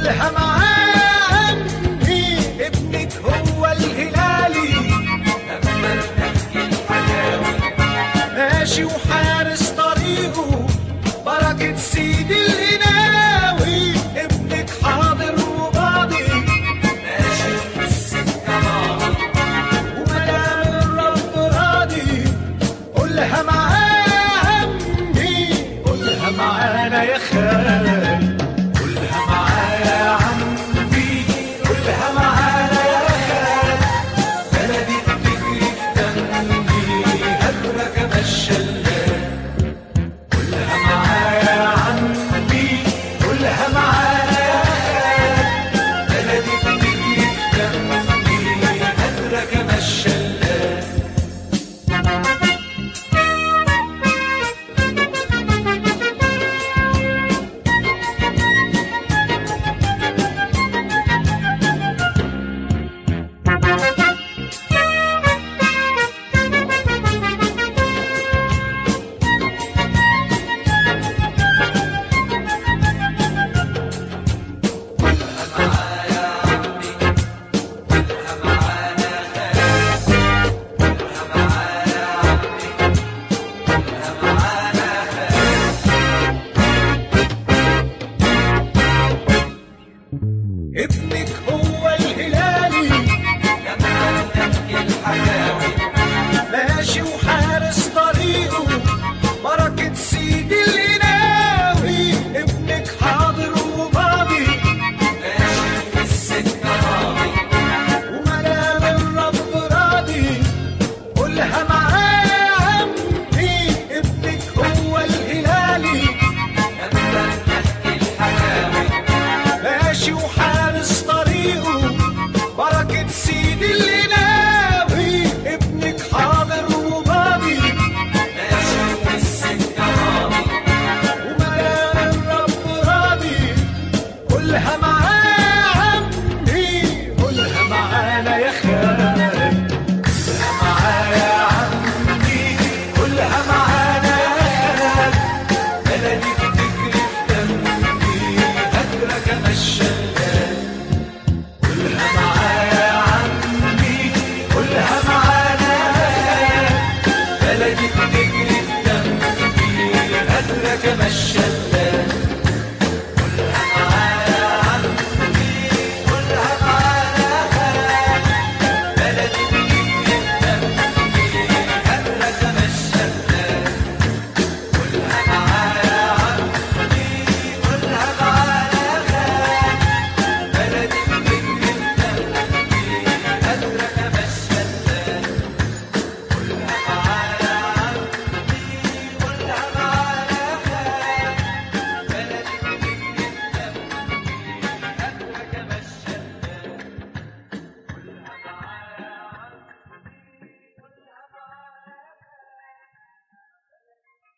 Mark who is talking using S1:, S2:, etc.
S1: قولها معاه عمي ابنك هو الهلالي
S2: لما نحكي الحكاوي
S1: ماشي وحارس طريقه بركة سيدي القناوي ابنك حاضر وقاضي
S2: ماشي في السكة راضي
S1: ومدام الرب راضي قولها معاه عمي قولها معانا يا خال قولها معايا يا عمي قولها معانا يا خال
S2: بلدي بتجري في دمي هدرك بالشلال
S1: قولها معايا يا عمي قولها معانا يا خال
S2: بلدي بتجري في دمي هدرك بالشلال
S1: ابنك هو الهلالي
S2: لما نحكي الحكاوي
S1: ماشي وحارس طريقه بركة سيدي القناوي ابنك حاضر وماضي
S2: ماشي في السكة راضي
S1: ومدام الرب راضي قولها معايا يا عمي ابنك هو الهلالي
S2: لما نحكي الحكاوي
S1: ماشي وحارس طريقه بركة سيدي القناوي ابنك حاضر وماضي
S2: ماشي في السكة راضي
S1: ومدام الرب راضي قولها معايا يا عمي قولها معانا يا خال قولها معايا يا عمي قولها معانا يا خال
S2: بلدي بتجري في دمي هدرك بالشلال